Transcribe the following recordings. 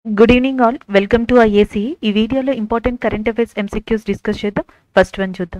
Good evening all welcome to IAC ఈ వీడియోలో important current affairs MCQs discuss చేద్దాం first one చూద్దాం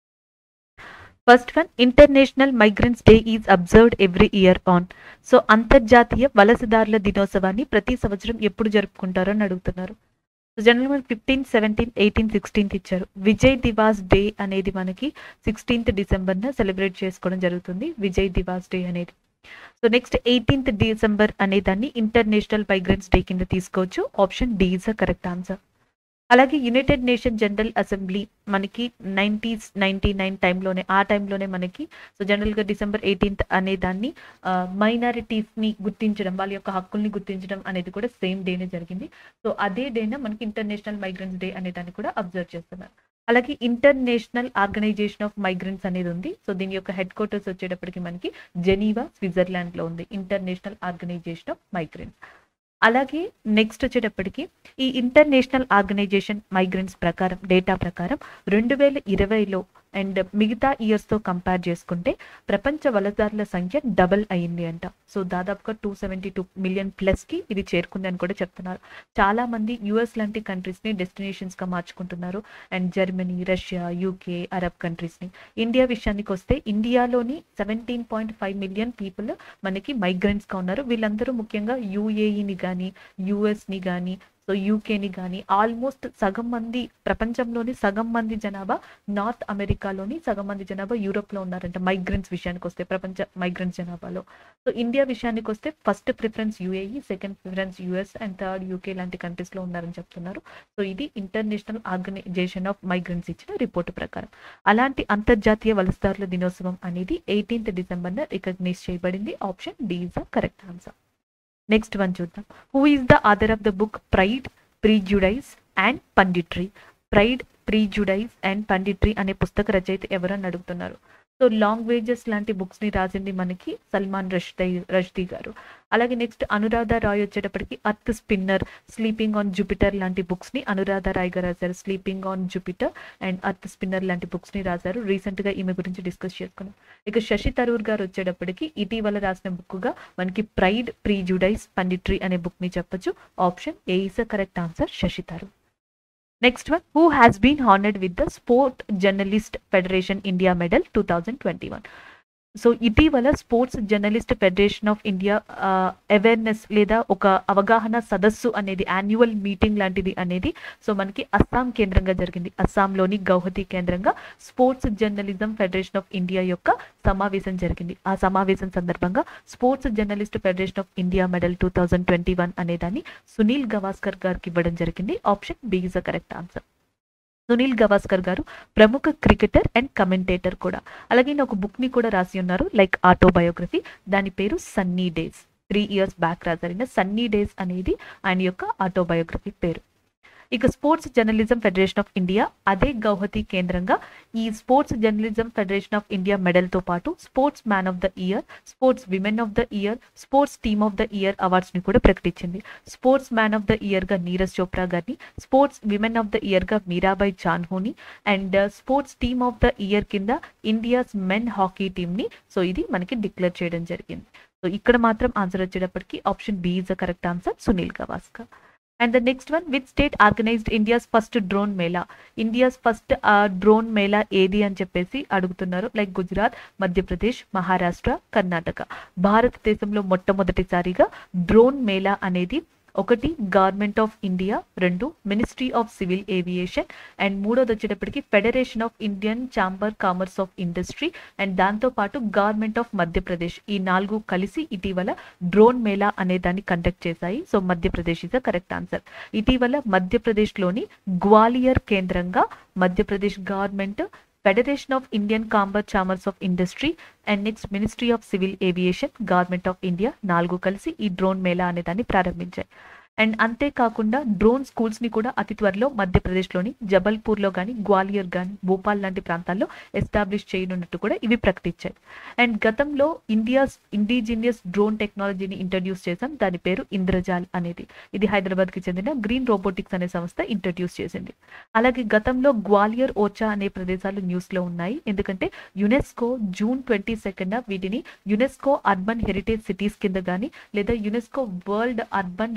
first one international migrants day is observed every year on so అంతర్జాతీయ వలసదారుల దినోత్సవాన్ని ప్రతి సంవత్సరం ఎప్పుడు జరుపుకుంటారో అని అడుగుతున్నారు సో జనరల్ మనకి ఫిఫ్టీన్ సెవెంటీన్ ఎయిటీన్ సిక్స్టీన్త్ ఇచ్చారు విజయ్ దివాస్ డే అనేది మనకి సిక్స్టీన్త్ డిసెంబర్న సెలబ్రేట్ చేసుకోవడం జరుగుతుంది విజయ్ దివాస్ డే అనేది సో నెక్స్ట్ ఎయిటీన్త్ డిసెంబర్ అనే దాన్ని ఇంటర్నేషనల్ మైగ్రెంట్స్ డే కింద తీసుకోవచ్చు option D is a correct answer అలాగే యునైటెడ్ నేషన్ జనరల్ అసెంబ్లీ మనకి నైన్టీస్ నైన్టీ నైన్ టైంలోనే ఆ టైంలోనే మనకి సో జనరల్గా డిసెంబర్ ఎయిటీన్త్ అనే దాన్ని మైనారిటీస్ని గుర్తించడం వాళ్ళ యొక్క హక్కుల్ని గుర్తించడం అనేది కూడా సేమ్ డేనే జరిగింది సో అదే డేన మనకి ఇంటర్నేషనల్ మైగ్రెంట్స్ డే అనే దాన్ని కూడా అబ్జర్వ్ చేస్తున్నారు అలాగే ఇంటర్నేషనల్ ఆర్గనైజేషన్ ఆఫ్ మైగ్రెంట్స్ అనేది ఉంది సో దీని యొక్క హెడ్ క్వార్టర్స్ వచ్చేటప్పటికి మనకి జెనీవా స్విట్జర్లాండ్ లో ఉంది ఇంటర్నేషనల్ ఆర్గనైజేషన్ ఆఫ్ మైగ్రెంట్స్ అలాగే నెక్స్ట్ వచ్చేటప్పటికి ఈ ఇంటర్నేషనల్ ఆర్గనైజేషన్ మైగ్రెంట్స్ ప్రకారం డేటా ప్రకారం రెండు వేల ఇరవైలో అండ్ మిగతా ఇయర్స్తో కంపేర్ చేసుకుంటే ప్రపంచ వలసదారుల సంఖ్య డబల్ అయింది అంట సో దాదాపుగా టూ సెవెంటీ టూ మిలియన్ ప్లస్కి ఇది చేరుకుంది అని కూడా చెప్తున్నారు చాలా మంది యుఎస్ లాంటి కంట్రీస్ని డెస్టినేషన్స్గా మార్చుకుంటున్నారు and Germany Russia UK Arab కంట్రీస్ని ఇండియా విషయానికి వస్తే ఇండియాలోని seventeen point five million people మనకి మైగ్రెంట్స్గా ఉన్నారు వీళ్ళందరూ ముఖ్యంగా యూఏఈని కానీ యూఎస్ని కానీ సో యూకేని కానీ ఆల్మోస్ట్ సగం మంది ప్రపంచంలోని సగం మంది జనాభా నార్త్ అమెరికాలోని సగం మంది జనాభా యూరోప్లో ఉన్నారంట మైగ్రెంట్స్ విషయానికి వస్తే ప్రపంచ మైగ్రెంట్స్ జనాభాలో సో ఇండియా విషయానికి వస్తే first preference UAE second preference US and third UK లాంటి కంట్రీస్లో ఉన్నారని చెప్తున్నారు సో ఇది ఇంటర్నేషనల్ ఆర్గనైజేషన్ ఆఫ్ మైగ్రెంట్స్ ఇచ్చిన రిపోర్టు ప్రకారం అలాంటి అంతర్జాతీయ వలసదారుల దినోత్సవం అనేది ఎయిటీన్త్ డిసెంబర్న రికగ్నైజ్ చేయబడింది option D is the correct answer next one చూద్దాం who is the author of the book Pride Prejudice and Punditry Pride Prejudice and Punditry అనే పుస్తక రచయిత ఎవరని అడుగుతున్నారు సో లాంగ్వేజెస్ లాంటి బుక్స్ని రాసింది మనకి సల్మాన్ రష్దీ రష్దీ గారు అలాగే నెక్స్ట్ అనురాధ రాయ్ వచ్చేటప్పటికి Earth Spinner Sleeping on Jupiter లాంటి బుక్స్ని అనురాధ రాయ్ గారు రాశారు Sleeping on Jupiter and Earth Spinner లాంటి బుక్స్ని రాశారు రీసెంట్గా ఈమె గురించి డిస్కస్ చేసుకున్నాం ఇక శశి తరూర్ గారు వచ్చేటప్పటికి ఇటీవల రాసిన బుక్గా మనకి ప్రైడ్ ప్రీజుడైజ్ పండిట్రీ అనే బుక్ని చెప్పొచ్చు option A is a correct answer Shashi Tharoor next one who has been honoured with the sport journalist federation India medal two thousand twenty one so ఇటీవల sports journalist federation of India awareness లేదా ఒక అవగాహన సదస్సు అనేది annual meeting లాంటిది అనేది so మనకి అస్సాం కేంద్రంగా జరిగింది అస్సాంలోని గౌహతి కేంద్రంగా sports journalism federation of India యొక్క సమావేశం జరిగింది ఆ సమావేశం సందర్భంగా sports journalist federation of India medal two thousand twenty one అనే దాన్ని సునీల్ గవాస్కర్ గారికి ఇవ్వడం జరిగింది option B is the correct answer Sunil Gavaskar garu ప్రముఖ క్రికెటర్ అండ్ కమెంటేటర్ కూడా అలాగే ఈయన ఒక బుక్ని కూడా రాసి ఉన్నారు లైక్ ఆటోబయోగ్రఫీ దాని పేరు Sunny Days three years back రాజారిన సన్నీ డేస్ అనేది ఆయన యొక్క ఆటోబయోగ్రఫీ పేరు ఇక sports journalism federation of India అదే గౌహతి కేంద్రంగా ఈ sports journalism federation of India మెడల్తో పాటు sports man of the year sports women of the year sports team of the year అవార్డ్స్ని కూడా ప్రకటించింది స్పోర్ట్స్ మ్యాన్ ఆఫ్ ద ఇయర్గా నీరజ్ చోప్రా గారిని స్పోర్ట్స్ విమెన్ ఆఫ్ ద ఇయర్గా మీరాబాయ్ చాన్హోని and sports team of the year కింద ఇండియాస్ మెన్ హాకీ టీమ్ని so ఇది మనకి డిక్లేర్ చేయడం జరిగింది సో ఇక్కడ మాత్రం ఆన్సర్ వచ్చేటప్పటికి option B is the correct answer Sunil Gavaskar and the next one with state organised India's first drone mela India's first drone mela ఏది అని చెప్పేసి అడుగుతున్నారు లైక్ గుజరాత్ మధ్యప్రదేశ్ మహారాష్ట్ర కర్ణాటక భారతదేశంలో మొట్టమొదటిసారిగా డ్రోన్ మేళా అనేది ఒకటి గవర్నమెంట్ ఆఫ్ ఇండియా రెండు ministry of civil aviation and మూడోది వచ్చేటప్పటికి federation of Indian chamber commerce of industry and దాంతోపాటు గవర్నమెంట్ ఆఫ్ మధ్యప్రదేశ్ ఈ నాలుగు కలిసి ఇటీవల డ్రోన్ మేళా అనే దాన్ని కండక్ట్ చేశాయి so Madhya Pradesh is the correct answer ఇటీవల మధ్యప్రదేశ్లోని గ్వాలియర్ కేంద్రంగా Madhya Pradesh government federation of Indian chamber chambers of industry and next ministry of civil aviation government of India నాలుగు కలిసి ఈ డ్రోన్ మేళా అనే దాన్ని ప్రారంభించాయి అండ్ అంతేకాకుండా డ్రోన్ స్కూల్స్ని కూడా అతి త్వరలో మధ్యప్రదేశ్లోని జబల్పూర్లో కానీ గ్వాలియర్ కానీ భోపాల్ లాంటి ప్రాంతాల్లో ఎస్టాబ్లిష్ చేయనున్నట్టు కూడా ఇవి ప్రకటించాయి అండ్ గతంలో ఇండియాస్ ఇండిజినియస్ డ్రోన్ టెక్నాలజీని ఇంట్రడ్యూస్ చేశాం దాని పేరు ఇంద్రజాల్ అనేది ఇది హైదరాబాద్కి చెందిన గ్రీన్ రోబోటిక్స్ అనే సంస్థ ఇంట్రడ్యూస్ చేసింది అలాగే గతంలో గ్వాలియర్ ఓచా అనే ప్రదేశాలు న్యూస్లో ఉన్నాయి ఎందుకంటే యునెస్కో జూన్ ట్వంటీ సెకండ్ వీటిని యునెస్కో అర్బన్ హెరిటేజ్ సిటీస్ కింద కానీ లేదా UNESCO world urban landscape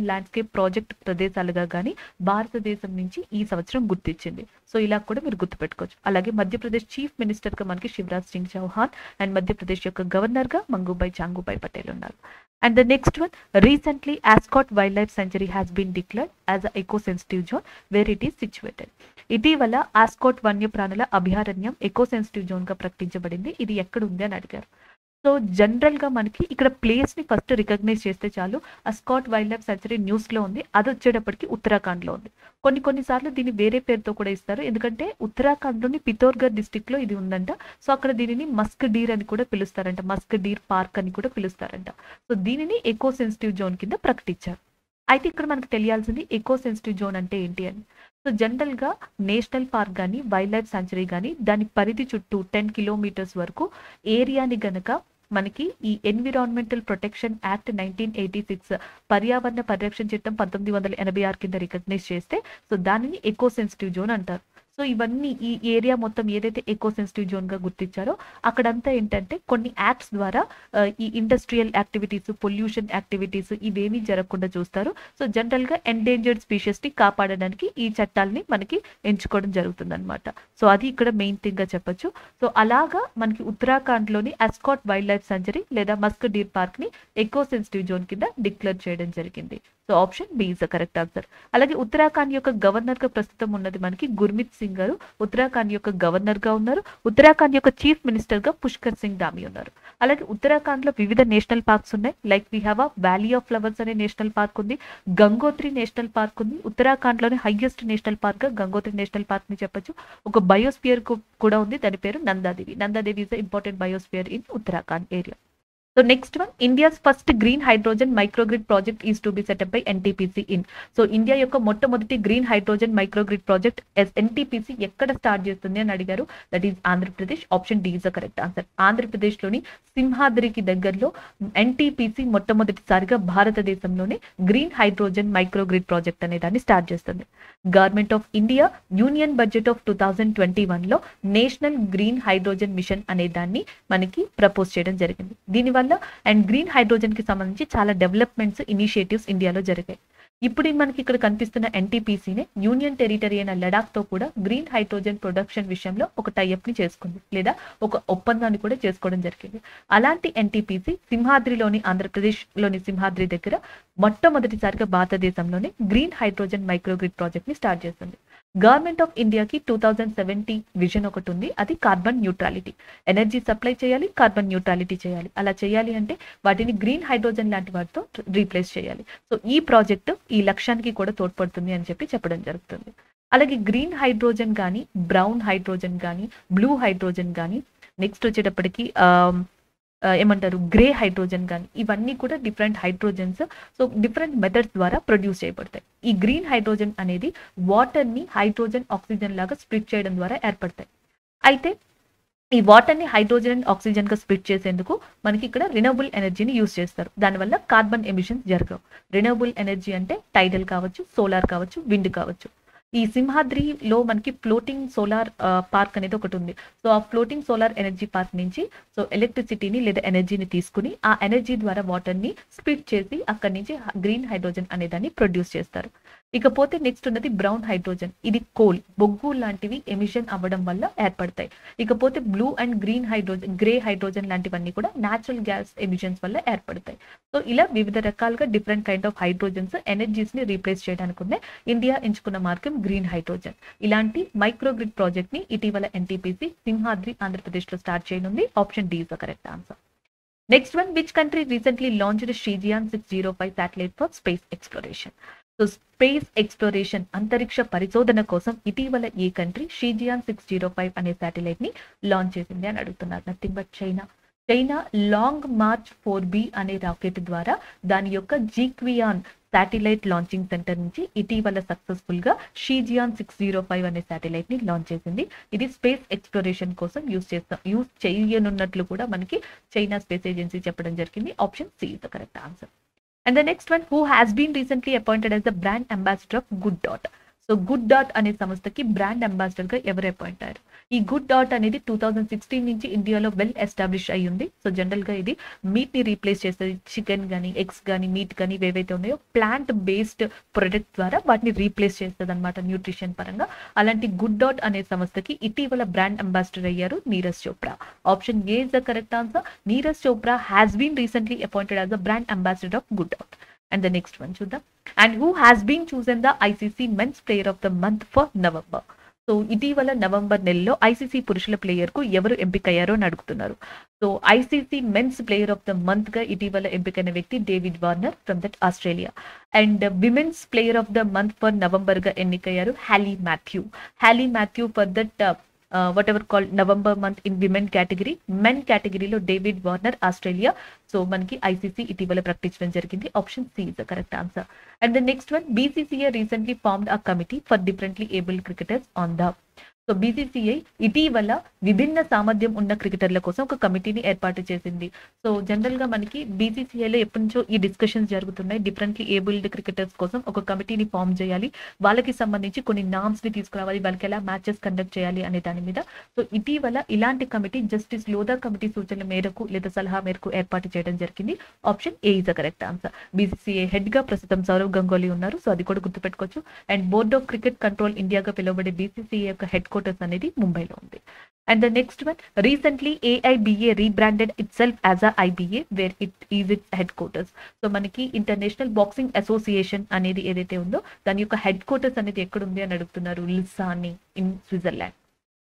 project ప్రదేశాలుగా కానీ భారతదేశం నుంచి ఈ సంవత్సరం గుర్తించింది సో ఇలా కూడా మీరు గుర్తుపెట్టుకోవచ్చు అలాగే మధ్యప్రదేశ్ చీఫ్ మినిస్టర్గా మనకి శివరాజ్ సింగ్ చౌహాన్ అండ్ మధ్యప్రదేశ్ యొక్క గవర్నర్గా మంగుబాయ్ చాంగుబాయ్ పటేల్ ఉన్నారు And the next one, recently Ascot Wildlife Sanctuary has been declared as a eco-sensitive zone where it is situated. ఇటీవల ఆస్కాట్ వన్యప్రాణుల అభయారణ్యం ఎకో సెన్సిటివ్ జోన్ గా ప్రకటించబడింది ఇది ఎక్కడ ఉంది అని అడిగారు సో జనరల్ గా మనకి ఇక్కడ ప్లేస్ ని ఫస్ట్ రికగ్నైజ్ చేస్తే చాలు Askot wildlife sanctuary news లో ఉంది అది వచ్చేటప్పటికి ఉత్తరాఖండ్ లో ఉంది కొన్ని కొన్నిసార్లు దీన్ని వేరే పేరుతో కూడా ఇస్తారు ఎందుకంటే ఉత్తరాఖండ్ లోని పితోర్గర్ డిస్టిక్ లో ఇది ఉందంట సో అక్కడ దీనిని మస్క్ డీర్ అని కూడా పిలుస్తారంట మస్క్ డీర్ పార్క్ అని కూడా పిలుస్తారంట సో దీనిని ఎకో సెన్సిటివ్ జోన్ కింద ప్రకటించారు అయితే ఇక్కడ మనకు తెలియాల్సింది ఎకో సెన్సిటివ్ జోన్ అంటే ఏంటి అని సో జనరల్ గా నేషనల్ పార్క్ కానీ వైల్డ్ లైఫ్ సాంచురీ కానీ దాని పరిధి చుట్టూ టెన్ కిలోమీటర్స్ వరకు ఏరియాని గనక మనకి ఈ environmental protection act nineteen eighty six పర్యావరణ పరిరక్షణ చట్టం పంతొమ్మిది వందల ఎనభై ఆరు కింద రికగ్నైజ్ చేస్తే సో దానిని ఎకో సెన్సిటివ్ జోన్ అంటారు సో ఇవన్నీ ఈ ఏరియా మొత్తం ఏదైతే ఎకో సెన్సిటివ్ జోన్ గా గుర్తించారో అక్కడంతా ఏంటంటే కొన్ని యాక్ట్స్ ద్వారా ఆ, ఈ ఇండస్ట్రియల్ యాక్టివిటీస్ పొల్యూషన్ యాక్టివిటీస్ ఇవేమీ జరగకుండా చూస్తారు సో జనరల్ గా ఎండేంజర్డ్ స్పీషీస్ ని కాపాడడానికి ఈ చట్టాలని మనకి ఎంచుకోవడం జరుగుతుంది అనమాట సో అది ఇక్కడ మెయిన్ థింగ్ గా చెప్పొచ్చు సో అలాగా మనకి ఉత్తరాఖండ్ లోని అస్కాట్ వైల్డ్ లైఫ్ సెంచరీ లేదా మస్క్ డీర్ పార్క్ ని ఎకో సెన్సిటివ్ జోన్ కింద డిక్లేర్ చేయడం జరిగింది so option B is the correct answer అలాగే ఉత్తరాఖండ్ యొక్క గవర్నర్ గా ప్రస్తుతం ఉన్నది మనకి గుర్మిత్ సింగ్ గారు ఉత్తరాఖండ్ యొక్క గవర్నర్ గా ఉన్నారు ఉత్తరాఖండ్ యొక్క చీఫ్ మినిస్టర్ గా పుష్కర్ సింగ్ ధామి ఉన్నారు అలాగే ఉత్తరాఖండ్ లో వివిధ నేషనల్ పార్క్స్ ఉన్నాయి like we have a valley of flowers అనే నేషనల్ పార్క్ ఉంది గంగోత్రి నేషనల్ పార్క్ ఉంది ఉత్తరాఖండ్ లోని హైయెస్ట్ నేషనల్ పార్క్ గా గంగోత్రి నేషనల్ పార్క్ ని చెప్పొచ్చు ఒక బయోస్పియర్ కూడా ఉంది దాని పేరు Nanda Devi Nanda Devi is the important biosphere in Uttarakhand area so next one India's first green hydrogen microgrid project is to be set up by NTPC in so India యొక్క మొట్టమొదటి గ్రీన్ హైడ్రోజన్ మైక్రోగ్రిడ్ ప్రాజెక్ట్ ఎస్ ఎన్టీపీసీ ఎక్కడ స్టార్ట్ చేస్తుంది అని అడిగారు that is Andhra Pradesh option D is the correct answer Andhra Pradesh లోని సింహాద్రికి దగ్గరలో ఎన్టీపీసీ మొట్టమొదటిసారిగా భారతదేశంలోనే గ్రీన్ హైడ్రోజన్ మైక్రోగ్రిడ్ ప్రాజెక్ట్ అనే దాన్ని స్టార్ట్ చేస్తుంది government of India union budget of two thousand twenty వన్లో నేషనల్ గ్రీన్ హైడ్రోజన్ మిషన్ అనే దాన్ని మనకి ప్రపోజ్ చేయడం జరిగింది దీనివల్ల అండ్ గ్రీన్ హైడ్రోజన్ కి సంబంధించి చాలా డెవలప్మెంట్స్ ఇనిషియేటివ్స్ ఇండియాలో జరిగాయి ఇప్పుడు మనకి ఇక్కడ కనిపిస్తున్న ఎన్టీపీసీనే యూనియన్ టెరిటరీ అయిన లడాక్ తో కూడా గ్రీన్ హైడ్రోజన్ ప్రొడక్షన్ విషయంలో ఒక టైఅప్ ని చేసుకుంది లేదా ఒక ఒప్పందాన్ని కూడా చేసుకోవడం జరిగింది అలాంటి ఎన్టీపీసీ సింహాద్రిలోని ఆంధ్రప్రదేశ్ లోని సింహాద్రి దగ్గర మొట్టమొదటిసారిగా భారతదేశంలోనే గ్రీన్ హైడ్రోజన్ మైక్రోగ్రిడ్ ప్రాజెక్ట్ ని స్టార్ట్ చేస్తుంది గవర్నమెంట్ ఆఫ్ ఇండియాకి టూ థౌజండ్ సెవెంటీ విజన్ ఒకటి ఉంది అది కార్బన్ న్యూట్రాలిటీ ఎనర్జీ సప్లై చేయాలి కార్బన్ న్యూట్రాలిటీ చేయాలి అలా చేయాలి అంటే వాటిని గ్రీన్ హైడ్రోజన్ లాంటి వాటితో రీప్లేస్ చేయాలి సో ఈ ప్రాజెక్ట్ ఈ లక్ష్యానికి కూడా తోడ్పడుతుంది అని చెప్పి చెప్పడం జరుగుతుంది అలాగే గ్రీన్ హైడ్రోజన్ కానీ బ్రౌన్ హైడ్రోజన్ కానీ బ్లూ హైడ్రోజన్ కానీ నెక్స్ట్ వచ్చేటప్పటికి ఆమ్, ఆ, ఏమంటారు గ్రే హైడ్రోజన్ కానీ ఇవన్నీ కూడా different hydrogens so different methods ద్వారా ప్రొడ్యూస్ చేయబడతాయి ఈ గ్రీన్ హైడ్రోజన్ అనేది వాటర్ ని హైడ్రోజన్ ఆక్సిజన్ లాగా స్ప్లిట్ చేయడం ద్వారా ఏర్పడతాయి అయితే ఈ వాటర్ ని హైడ్రోజన్ అండ్ ఆక్సిజన్ గా స్ప్లిట్ చేసేందుకు మనకి ఇక్కడ రినవబుల్ ఎనర్జీని యూస్ చేస్తారు దానివల్ల కార్బన్ ఎమిషన్స్ జరగవు రినవబుల్ ఎనర్జీ అంటే టైడల్ కావచ్చు సోలార్ కావచ్చు విండ్ కావచ్చు ఈ సింహాద్రిలో మనకి ఫ్లోటింగ్ సోలార్ పార్క్ అనేది ఒకటి ఉంది సో ఆ ఫ్లోటింగ్ సోలార్ ఎనర్జీ పార్క్ నుంచి సో ఎలక్ట్రిసిటీని లేదా ఎనర్జీని తీసుకుని ఆ ఎనర్జీ ద్వారా వాటర్ ని స్ప్లిట్ చేసి అక్కడి నుంచి గ్రీన్ హైడ్రోజన్ అనే దాన్ని ప్రొడ్యూస్ చేస్తారు ఇకపోతే నెక్స్ట్ ఉన్నది బ్రౌన్ హైడ్రోజన్ ఇది కోల్ బొగ్గు లాంటివి ఎమిషన్ అవ్వడం వల్ల ఏర్పడతాయి ఇకపోతే blue and green hydrogen grey hydrogen లాంటివన్నీ కూడా న్యాచురల్ గ్యాస్ ఎమిషన్స్ వల్ల ఏర్పడతాయి సో ఇలా వివిధ రకాలుగా different kind of hydrogens energies ని రీప్లేస్ చేయడానికి ఉన్నాయి ఇండియా ఎంచుకున్న మార్గం గ్రీన్ హైడ్రోజన్ ఇలాంటి మైక్రోగ్రిడ్ ప్రాజెక్ట్ ని ఇటీవల ఎన్టీపీసీ సింహాద్రి ఆంధ్రప్రదేశ్ లో స్టార్ట్ చేయనుంది option D is the correct answer next one which country recently launched Shijian six zero five satellite for space exploration so space exploration అంతరిక్ష పరిశోధన కోసం ఇటీవల ఈ country Shijian six zero five అనే శాటిలైట్ ని launch చేసింది అని అడుగుతున్నారు nothing but China China Long March four B అనే రాకెట్ ద్వారా దాని యొక్క జీక్వియాన్ శాటిలైట్ లాంచింగ్ సెంటర్ నుంచి ఇటీవల సక్సెస్ఫుల్ గా షీజియాన్ సిక్స్ జీరో ఫైవ్ అనే శాటిలైట్ ని లాంచ్ చేసింది ఇది స్పేస్ ఎక్స్ప్లోరేషన్ కోసం యూజ్ చేస్తాం యూజ్ చేయనున్నట్లు కూడా మనకి చైనా స్పేస్ ఏజెన్సీ చెప్పడం జరిగింది option C is the correct answer and the next one who has been recently appointed as the brand ambassador of GoodDot so GoodDot అనే సంస్థకి brand ambassador గా ఎవరు appoint అయ్యారు ఈ GoodDot అనేది two thousand sixteen నుంచి ఇండియాలో well establish అయి ఉంది సో జనరల్ గా ఇది మీట్ ని రీప్లేస్ చేస్తుంది చికెన్ కానీ ఎగ్స్ కానీ మీట్ కానీ ఏవైతే ఉన్నాయో ప్లాంట్ బేస్డ్ ప్రొడక్ట్ ద్వారా వాటిని రీప్లేస్ చేస్తుంది అనమాట న్యూట్రిషన్ పరంగా అలాంటి గుడ్ డాట్ అనే సంస్థకి ఇటీవల బ్రాండ్ అంబాసిడర్ అయ్యారు Neeraj Chopra option A is the correct answer Neeraj Chopra has been recently appointed as the brand ambassador of GoodDot and the next one చూద్దాం and who has been chosen the ICC men's player of the month for November so ఇటీవల నవంబర్ నెలలో ICC పురుషుల player కు ఎవరు ఎంపికయ్యారో అని అడుగుతున్నారు so ICC men's player of the month గా ఇటీవల ఎంపికైన వ్యక్తి David Warner from that Australia and women's player of the month for November గా ఎన్నికయ్యారు Hayley Matthews Hayley Matthews for that whatever call November month in women category men కేటగిరీలో David Warner Australia so మనకి ICC ఇటీవల ప్రకటించడం జరిగింది option C is the correct answer and the next one BCCA recently formed a committee for differently abled cricketers on the so BCCI ఇటీవల విభిన్న సామర్థ్యం ఉన్న క్రికెటర్ల కోసం ఒక కమిటీని ఏర్పాటు చేసింది సో జనరల్ గా మనకి బీసీసీఐలో ఎప్పటి నుంచో ఈ డిస్కషన్స్ జరుగుతున్నాయి డిఫరెంట్లీ ఏబుల్డ్ క్రికెటర్స్ కోసం ఒక కమిటీని ఫామ్ చేయాలి వాళ్ళకి సంబంధించి కొన్ని నామ్స్ ని తీసుకురావాలి వాళ్ళకి ఎలా మ్యాచెస్ కండక్ట్ చేయాలి అనే దాని మీద సో ఇటీవల ఇలాంటి కమిటీ జస్టిస్ లోదా కమిటీ సూచనల మేరకు లేదా సలహా మేరకు ఏర్పాటు చేయడం జరిగింది option A is the correct answer BCCI head గా ప్రస్తుతం సౌరవ్ గంగోలీ ఉన్నారు సో అది కూడా గుర్తుపెట్టుకోవచ్చు and board of cricket control ఇండియాగా పిలువబడే బీసీసీఐ యొక్క హెడ్ క్వార్టర్స్ అనేది ముంబైలో ఉంది and the next one recently AIBA rebranded itself as a IBA where it is its headquarters so మనకి ఇంటర్నేషనల్ బాక్సింగ్ అసోసియేషన్ అనేది ఏదైతే ఉందో దాని యొక్క హెడ్ క్వార్టర్స్ అనేది ఎక్కడ ఉంది అని అడుగుతున్నారు లిసాని ఇన్ స్విట్జర్లాండ్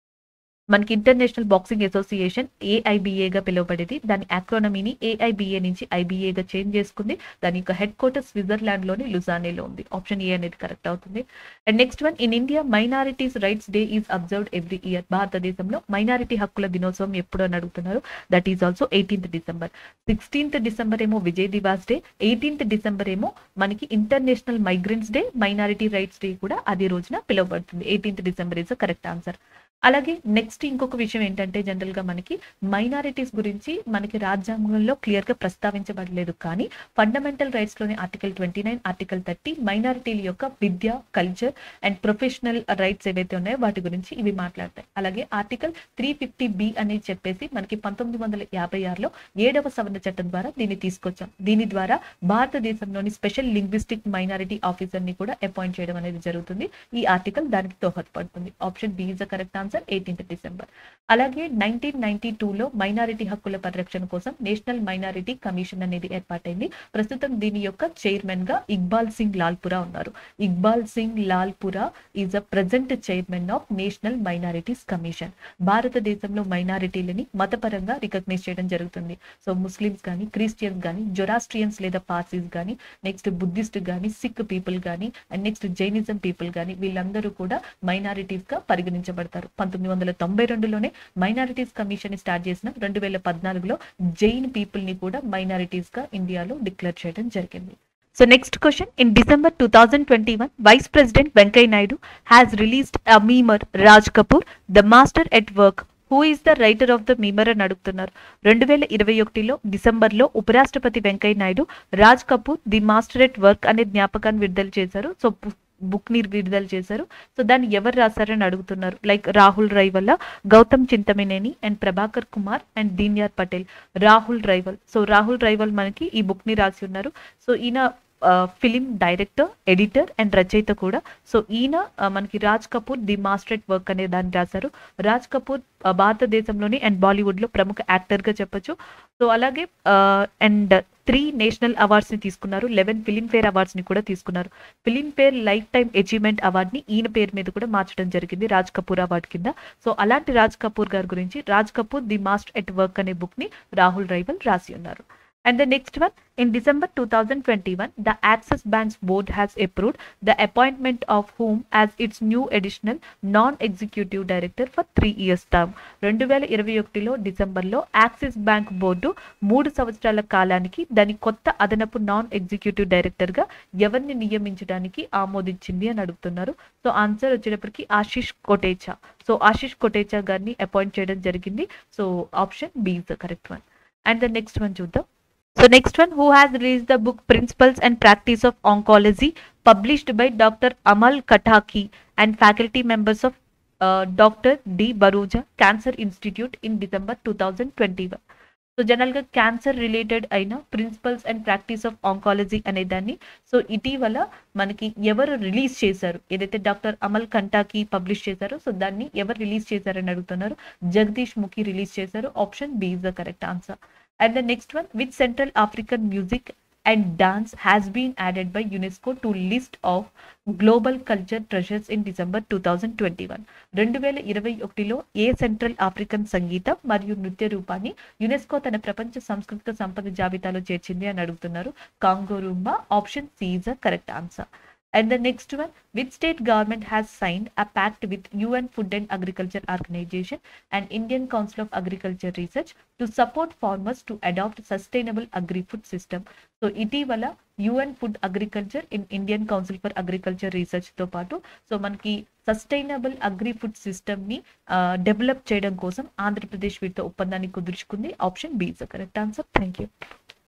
మనకి ఇంటర్నేషనల్ బాక్సింగ్ అసోసియేషన్ ఏఐబిఏగా పిలువబడేది దాని యాక్రోనమీని ఏఐబిఏ నుంచి ఐబిఏగా చేంజ్ చేసుకుంది దాని యొక్క హెడ్ క్వార్టర్ స్విట్జర్లాండ్ లోని లుజానేలో ఉంది ఆప్షన్ ఏ అనేది కరెక్ట్ అవుతుంది and next one in India minorities rights day is observed every year భారతదేశంలో మైనారిటీ హక్కుల దినోత్సవం ఎప్పుడు అని అడుగుతున్నారు that is also eighteenth December sixteenth December ఏమో Vijay Diwas day eighteenth December ఏమో మనకి international migrants day minority rights day కూడా అదే రోజున పిలువబడుతుంది eighteenth December is correct answer అలాగే నెక్స్ట్ ఇంకొక విషయం ఏంటంటే జనరల్ గా మనకి మైనారిటీస్ గురించి మనకి రాజ్యాంగంలో క్లియర్ గా ప్రస్తావించబడలేదు కానీ ఫండమెంటల్ రైట్స్ లోని article twenty nine article thirty మైనారిటీల యొక్క విద్య కల్చర్ అండ్ ప్రొఫెషనల్ రైట్స్ ఏవైతే ఉన్నాయో వాటి గురించి ఇవి మాట్లాడతాయి అలాగే ఆర్టికల్ త్రీ ఫిఫ్టీ బి అనేది చెప్పేసి మనకి పంతొమ్మిది వందల యాభై ఆరులో ఏడవ సవరణ చట్టం ద్వారా దీన్ని తీసుకొచ్చాం దీని ద్వారా భారతదేశంలోని స్పెషల్ లింగ్విస్టిక్ మైనారిటీ ఆఫీసర్ ని కూడా అపాయింట్ చేయడం అనేది జరుగుతుంది ఈ ఆర్టికల్ దానికి దోహదపడుతుంది option B is the correct answer eighteenth December అలాగే నైన్టీన్ నైన్టీ టూలో మైనారిటీ హక్కుల పరిరక్షణ కోసం నేషనల్ మైనారిటీ కమిషన్ అనేది ఏర్పాటైంది ప్రస్తుతం దీని యొక్క చైర్మన్ గా ఇక్బాల్ సింగ్ లాల్పురా ఉన్నారు Iqbal Singh Lalpura is a present chairman of national minorities commission భారతదేశంలో మైనారిటీలని మతపరంగా రికగ్నైజ్ చేయడం జరుగుతుంది సో ముస్లిమ్స్ కానీ క్రిస్టియన్స్ కానీ జొరాస్ట్రియన్స్ లేదా పార్సీస్ కానీ నెక్స్ట్ బుద్ధిస్ట్ కానీ సిక్ పీపుల్ కానీ అండ్ నెక్స్ట్ జైనిజం పీపుల్ కానీ వీళ్ళందరూ కూడా మైనారిటీస్ గా పరిగణించబడతారు పంతొమ్మిది వందల తొంభై రెండులోనే మైనారిటీస్ కమిషన్ ని స్టార్ట్ చేసిన రెండు వేల పద్నాలుగులో జైన్ పీపుల్ ని కూడా మైనారిటీస్ గా ఇండియాలో డిక్లేర్ చేయడం జరిగింది So next question. In December 2021, Vice President Venkaiah Naidu has released a memer, Raj Kapoor, the master at work. Who is the writer of the memoir అని అడుగుతున్నారు రెండు వేల ఇరవై ఒకటిలో డిసెంబర్లో ఉపరాష్ట్రపతి Venkaiah Naidu Raj Kapoor the master at work అనే జ్ఞాపకాన్ని విడుదల చేశారు సో బుక్ ని విడుదల చేశారు సో దాన్ని ఎవరు రాశారని అడుగుతున్నారు లైక్ రాహుల్ రైవల్ల Gautam Chintamaneni and Prabhakar Kumar and Dinyar Patel Rahul Rawail so Rahul Rawail మనకి ఈ బుక్ ని రాసి ఉన్నారు సో ఈయన ఫిలిం డైరెక్టర్ ఎడిటర్ అండ్ రచయిత కూడా సో ఈయన ఆ, మనకి Raj Kapoor the master at work అనే దాన్ని రాశారు రాజ్ కపూర్ ఆ, భారతదేశంలోని అండ్ బాలీవుడ్ లో ప్రముఖ యాక్టర్ గా చెప్పొచ్చు సో అలాగే అండ్ త్రీ నేషనల్ అవార్డ్స్ ని తీసుకున్నారు లెవెన్ ఫిలింఫేర్ అవార్డ్స్ ని కూడా తీసుకున్నారు Filmfare life time achievement award ని ఈయన పేరు మీద కూడా మార్చడం జరిగింది రాజ్ కపూర్ అవార్డ్ కింద సో అలాంటి రాజ్ కపూర్ గారి గురించి Raj Kapoor the master at work అనే బుక్ ని రాహుల్ రైవల్ రాసి ఉన్నారు And the next one, in December 2021, the Axis Bank's board has approved the appointment of whom as its new additional non-executive director for three years term. రెండు వేల ఇరవై ఒకటిలో డిసెంబర్లో axis bank board మూడు సంవత్సరాల కాలానికి దాని కొత్త అదనపు నాన్ ఎగ్జిక్యూటివ్ డైరెక్టర్గా ఎవరిని నియమించడానికి ఆమోదించింది అని అడుగుతున్నారు సో ఆన్సర్ వచ్చేటప్పటికి ఆశిష్ కొటేచా సో ఆశిష్ కొటేచా గారిని అపాయింట్ చేయడం జరిగింది so option B is the correct one and the next one చూద్దాం So next one, who has released the book Principles and Practice of Oncology, published by Dr. Amal Kataki and faculty members of uh, Dr. D. Baruja Cancer Institute in December 2021. So జనరల్గా cancer related అయిన principles and practice of oncology అనే దాన్ని so ఇటీవల మనకి ఎవరు release చేశారు ఏదైతే doctor Amal Kataki publish చేశారో సో దాన్ని ఎవరు రిలీజ్ చేశారని అడుగుతున్నారు జగదీష్ ముఖి రిలీజ్ చేశారు option B is the correct answer and the next one with Central African music and dance has been added by UNESCO to list of global culture treasures in December two thousand twenty one రెండు వేల ఇరవై ఒకటిలో ఏ central African సంగీతం మరియు నృత్య రూపాన్ని UNESCO తన ప్రపంచ సాంస్కృతిక సంపద జాబితాలో చేర్చింది అని అడుగుతున్నారు Congo rumba option C is a correct answer And the next one, which state government has signed a pact with UN Food and Agriculture Organization and Indian Council of Agriculture Research to support farmers to adopt sustainable agri-food system. So ఇటీవల UN food agriculture in Indian council for agriculture research తో పాటు so మనకి sustainable agri food system ని develop చేయడం కోసం ఆంధ్రప్రదేశ్ వీటితో ఒప్పందాన్ని కుదుర్చుకుంది option B is correct answer thank you